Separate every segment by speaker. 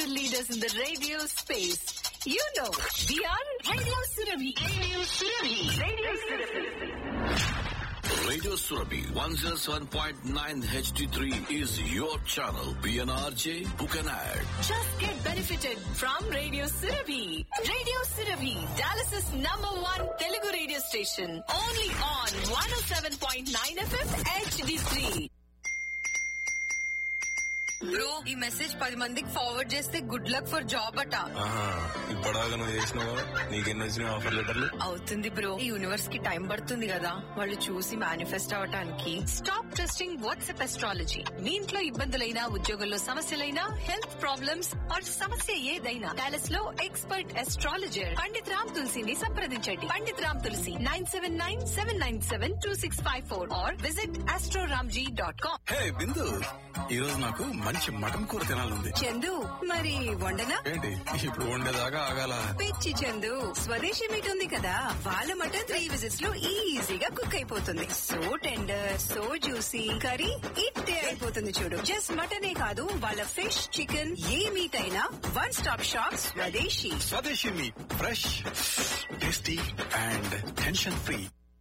Speaker 1: undisputed leaders in the radio space. You know, we are Radio Surabhi. Radio Surabhi. Radio Surabhi.
Speaker 2: Radio Surabhi 107.9 HD3 is your channel. PNRJ, book an ad.
Speaker 1: Just get benefited from Radio Surabhi. Radio Surabhi, Dallas's number one Telugu radio station. Only on 107.9 FM HD3.
Speaker 3: Bro ఈ message పది మందికి forward చేస్తే good luck for job అట
Speaker 4: ఆహా ఇప్పటిదాకా నువ్వు చేసినావు నీకెన్ని వచ్చినాయి ఆఫర్ లెటర్లు
Speaker 3: అవుతుంది బ్రో ఈ యూనివర్స్ కి టైం పడుతుంది కదా వాళ్ళు చూసి మేనిఫెస్ట్ అవటానికి
Speaker 1: స్టాప్ ట్రస్టింగ్ వాట్సాప్ అస్ట్రాలజీ మీ ఇంట్లో ఇబ్బందులైనా ఉద్యోగంలో సమస్యలైనా హెల్త్ ప్రాబ్లమ్స్ ఆర్ సమస్య ఏదైనా డాలస్ లో ఎక్స్పర్ట్ అస్ట్రాలజర్ పండిత్ రామ్ తులసిని సంప్రదించండి Pandit Ram Tulsi nine seven nine seven nine seven two six five four or visit astroramji dot com
Speaker 4: hey Bindu ఈ రోజు నాకు మంచి మటన్ కూర తినాలంది
Speaker 3: చందు మరి వండనా
Speaker 4: ఏంటి ఇప్పుడు వండేదాకా ఆగాల
Speaker 3: పిచ్చి చందు స్వదేశీ మీట్ ఉంది కదా వాళ్ళ మటన్ త్రీ విజిట్స్ లో ఈజీగా కుక్ అయిపోతుంది so tender so juicy curry ఇట్టే అయిపోతుంది చూడు జస్ట్ మటనే కాదు వాళ్ళ ఫిష్ చికెన్ ఏ మీట్ అయినా one stop shop Swadeshi
Speaker 4: Swadeshi మీ fresh tasty and tension free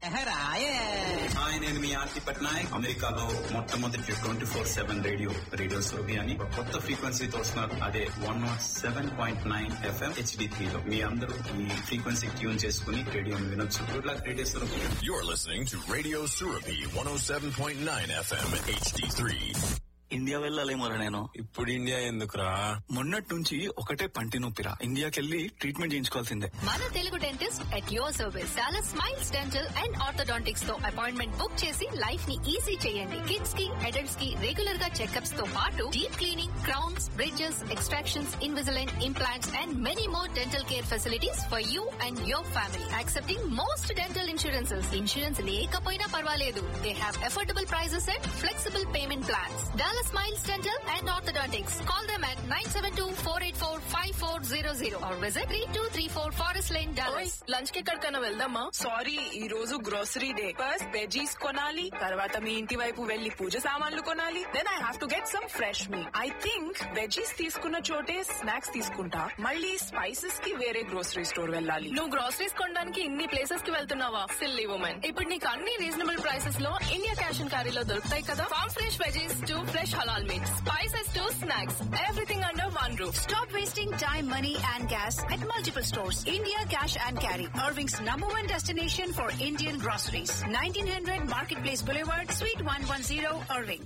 Speaker 5: hi నేను మీ ఆర్తి పట్నాయక్ అమెరికాలో మొట్టమొదటి twenty four seven radio radio Surabhi అని ఒక కొత్త ఫ్రీక్వెన్సీతో వస్తున్నారు అదే one nought seven point nine FM HD three లో మీ అందరూ ఈ ఫ్రీక్వెన్సీ ట్యూన్ చేసుకుని రేడియోని వినొచ్చు good luck radio Surabhi
Speaker 2: You're listening to Radio Surabhi 107.9 FM HD3.
Speaker 6: India వెళ్ళాలేమోరా నేను
Speaker 4: ఇప్పుడు ఇండియా ఎందుకురా
Speaker 6: మొన్నటి నుంచి ఒకటే పంటి నొప్పిరా ఇండియాకెళ్ళి ట్రీట్మెంట్ చేయించుకోవాల్సిందే
Speaker 1: మన Telugu dentist at your service చాలా స్మైల్స్ డెంటల్ అండ్ ఆర్థోడాంటిక్స్ తో అపాయింట్మెంట్ బుక్ చేసి లైఫ్ ని ఈజీ చేయండి కిడ్స్ కి అడల్ట్స్ కి రెగ్యులర్ గా చెకప్స్ తో పాటు deep cleaning crowns bridges extractions Invisalign implants and many more dental care facilities for you and your family accepting most dental insurances insurance లేకపోయినా పర్వాలేదు they have affordable prices and flexible payment plans Dollar Smiles Dental and Orthodontics call them at nine seven two four eight four five four zero zero or visit three two three four Forest Lane dollars
Speaker 7: lunch కి ఎక్కడికైనా వెళ్దామా sorry ఈ రోజు grocery day first veggies కొనాలి తర్వాత మీ ఇంటి వైపు వెళ్లి పూజ సామాన్లు కొనాలి then I have to get some fresh మీ ఐ థింక్ వెజీస్ తీసుకున్న చోటే స్నాక్స్ తీసుకుంటా మళ్ళీ స్పైసెస్ కి వేరే గ్రోసరీ స్టోర్ వెళ్ళాలి
Speaker 1: నువ్వు గ్రోసరీస్ కొనడానికి ఇన్ని ప్లేసెస్ కి వెళ్తున్నావా సిల్లీ ఉమెన్ ఇప్పుడు నీకు అన్ని రీజనబుల్ ప్రైసెస్ లో ఇండియా క్యాష్ అండ్ క్యారీలో దొరుకుతాయి కదా farm fresh veggies to fresh halal meat spices to snacks everything under one roof
Speaker 3: Stop wasting time, money, and gas at multiple stores. India Cash and Carry, Irving's number one destination for Indian groceries. 1900 Marketplace Boulevard, Suite 110, Irving.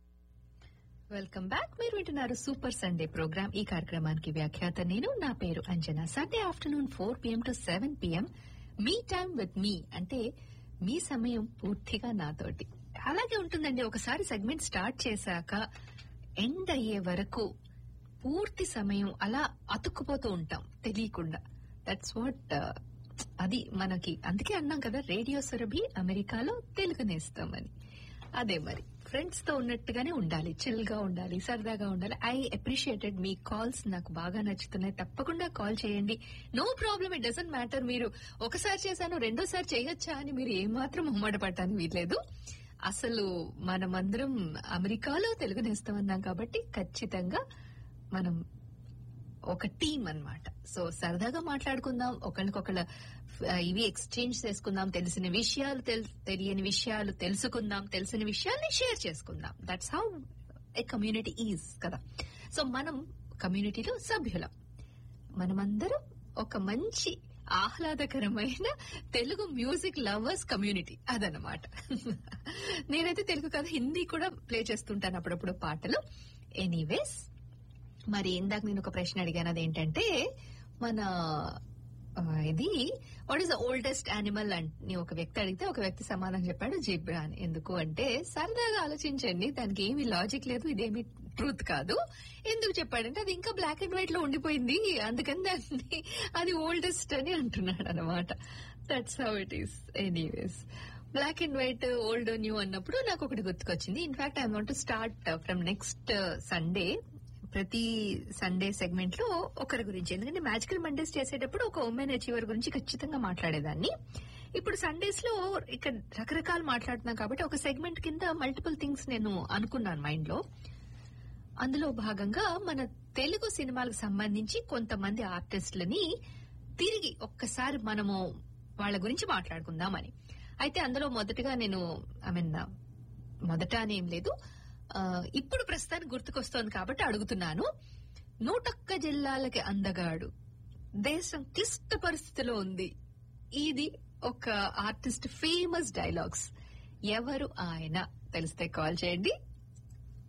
Speaker 8: Welcome back మీరు వింటున్నారు super Sunday programme ఈ కార్యక్రమానికి వ్యాఖ్యాత నేను నా పేరు Anjana Sunday afternoon four PM to seven PM మీ time with మీ అంటే మీ సమయం పూర్తిగా నాతోటి అలాగే ఉంటుందండి ఒకసారి సెగ్మెంట్ స్టార్ట్ చేశాక ఎండ్ అయ్యే వరకు పూర్తి సమయం అలా అతుక్కుపోతూ ఉంటాం తెలియకుండా దట్స్ వాట్ అది మనకి అందుకే అన్నాం కదా రేడియో సురభి అమెరికాలో తెలుగు నేస్తామని అదే మరి ఫ్రెండ్స్ తో ఉన్నట్టుగానే ఉండాలి చిల్ గా ఉండాలి సరదాగా ఉండాలి ఐ అప్రిషియేటెడ్ మీ కాల్స్ నాకు బాగా నచ్చుతున్నాయి తప్పకుండా కాల్ చేయండి no problem it doesn't matter మీరు ఒకసారి చేశాను రెండోసారి చేయొచ్చా అని మీరు ఏమాత్రం ముమ్మడ పట్టాను వీల్లేదు అసలు మనమందరం అమెరికాలో తెలుగు నేస్తామన్నాం కాబట్టి ఖచ్చితంగా మనం ఒక టీం అన్నమాట సో సరదాగా మాట్లాడుకుందాం ఒకళ్ళకొకళ్ళ ఆ, ఇవి ఎక్స్చేంజ్ చేసుకుందాం తెలిసిన విషయాలు తెల్- తెలియని విషయాలు తెలుసుకుందాం తెలిసిన విషయాల్ని షేర్ చేసుకుందాం that's how a community is కదా సో మనం కమ్యూనిటీలో సభ్యులం మనమందరం ఒక మంచి ఆహ్లాదకరమైన తెలుగు మ్యూజిక్ లవర్స్ కమ్యూనిటీ అదనమాట నేనైతే తెలుగు కాదు హిందీ కూడా ప్లే చేస్తుంటాను అప్పుడప్పుడు పాటలు ఎనీవేస్ మరి ఇందాక నేను ఒక ప్రశ్న అడిగాను అదేంటంటే మన ఆ, ఇది what is the oldest animal అని ఒక వ్యక్తి అడిగితే ఒక వ్యక్తి సమాధానం చెప్పాడు జిబ్రా అని ఎందుకు అంటే సరదాగా ఆలోచించండి దానికి ఏమి లాజిక్ లేదు ఇదేమి ట్రూత్ కాదు ఎందుకు చెప్పాడంటే అది ఇంకా బ్లాక్ అండ్ వైట్ లో ఉండిపోయింది అందుకని దాన్ని అది ఓల్డెస్ట్ అని అంటున్నాడు అనమాట that's how it is anyways black and white old new అన్నప్పుడు నాకు ఒకటి గుర్తుకొచ్చింది in fact I want start from next Sunday ప్రతి సండే సెగ్మెంట్ లో ఒకరి గురించి ఎందుకంటే మ్యాజికల్ మండేస్ చేసేటప్పుడు ఒక ఉమెన్ అచీవర్ గురించి ఖచ్చితంగా మాట్లాడేదాన్ని ఇప్పుడు సండేస్ లో ఇక్కడ రకరకాలు మాట్లాడుతున్నాం కాబట్టి ఒక సెగ్మెంట్ కింద మల్టిపుల్ థింగ్స్ నేను అనుకున్నాను మైండ్ లో అందులో భాగంగా మన తెలుగు సినిమాలకు సంబంధించి కొంతమంది ఆర్టిస్టులని తిరిగి ఒక్కసారి మనము వాళ్ళ గురించి మాట్లాడుకుందామని అయితే అందులో మొదటగా నేను ఐ మీన్ మొదట అనేం లేదు ఆ, ఇప్పుడు ప్రస్తుతానికి గుర్తుకొస్తోంది కాబట్టి అడుగుతున్నాను నూటొక్క జిల్లాలకి అందగాడు దేశం క్లిష్ట పరిస్థితిలో ఉంది ఇది ఒక ఆర్టిస్ట్ ఫేమస్ డైలాగ్స్ ఎవరు ఆయన తెలిస్తే కాల్ చేయండి